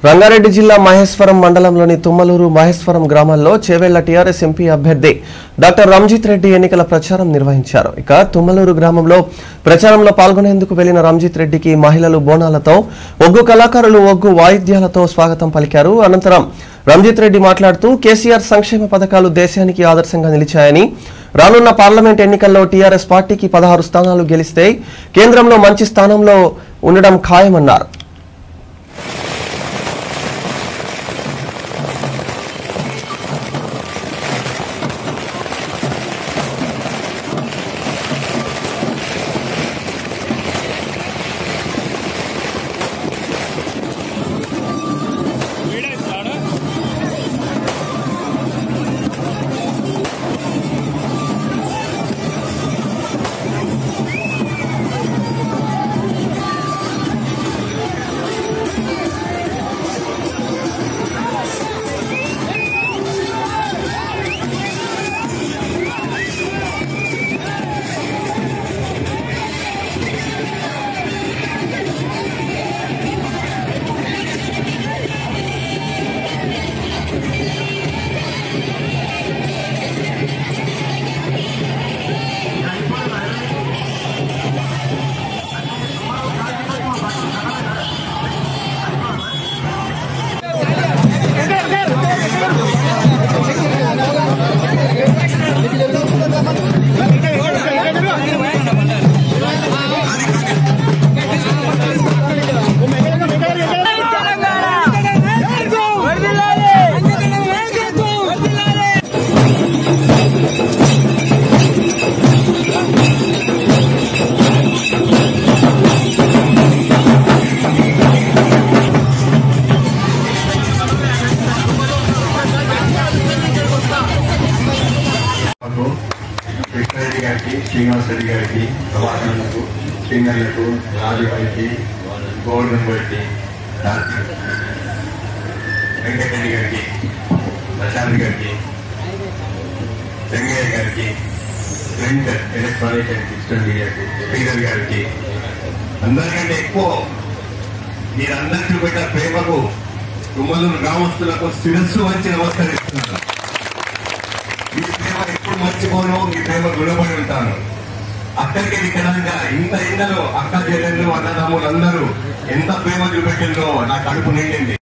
రంగారెడ్డి జిల్లా మహేశ్వరం మండలంలోని తుమ్మలూరు మహేశ్వరం గ్రామాల్లో చేవెళ్ల టీఆర్ఎస్ ఎంపీ అభ్యర్థి డాక్టర్ రంజిత్ రెడ్డి ఎన్నికల ప్రచారం నిర్వహించారు ఇక తుమ్మలూరు గ్రామంలో ప్రచారంలో పాల్గొనేందుకు వెళ్లిన రంజిత్ రెడ్డికి మహిళలు బోనాలతో ఒగ్గు కళాకారులు ఒగ్గు వాయిద్యాలతో స్వాగతం పలికారు అనంతరం రంజిత్ రెడ్డి మాట్లాడుతూ కేసీఆర్ సంక్షేమ పథకాలు దేశానికి ఆదర్శంగా నిలిచాయని రానున్న పార్లమెంట్ ఎన్నికల్లో టీఆర్ఎస్ పార్టీకి పదహారు స్థానాలు గెలిస్తే కేంద్రంలో మంచి స్థానంలో ఉండడం ఖాయమన్నారు మాకు కృష్ణారెడ్డి గారికి శ్రీనివాస్ రెడ్డి గారికి ప్రభాకర్లకు సింగర్లకు రాజు గారికి గోవర్ధన్ గారికి వెంకటరెడ్డి గారికి ప్రశాంత్ గారికి వెంకయ్య గారికి ప్రింట్ ఎలక్ట్రానిక్ అండ్ డిజిటల్ మీడియాకి శ్రీధర్ గారికి అందరికంటే ఎక్కువ మీరందరూ చూపెట్టిన ప్రేమకు తుమ్మలూరు గ్రామస్తులకు శిరస్సు వచ్చి నమస్కరిస్తున్నాను మీ ప్రేమ ఎప్పుడు మర్చిపోను మీ ప్రేమ గుణపడి ఉంటాను అక్కడికి ఇక్కడ ఇంత ఎండలో అక్క చెల్లెళ్ళు అన్నదమ్ములు అందరూ ఎంత ప్రేమ చూపెట్టిందో నా కడుపు నిండింది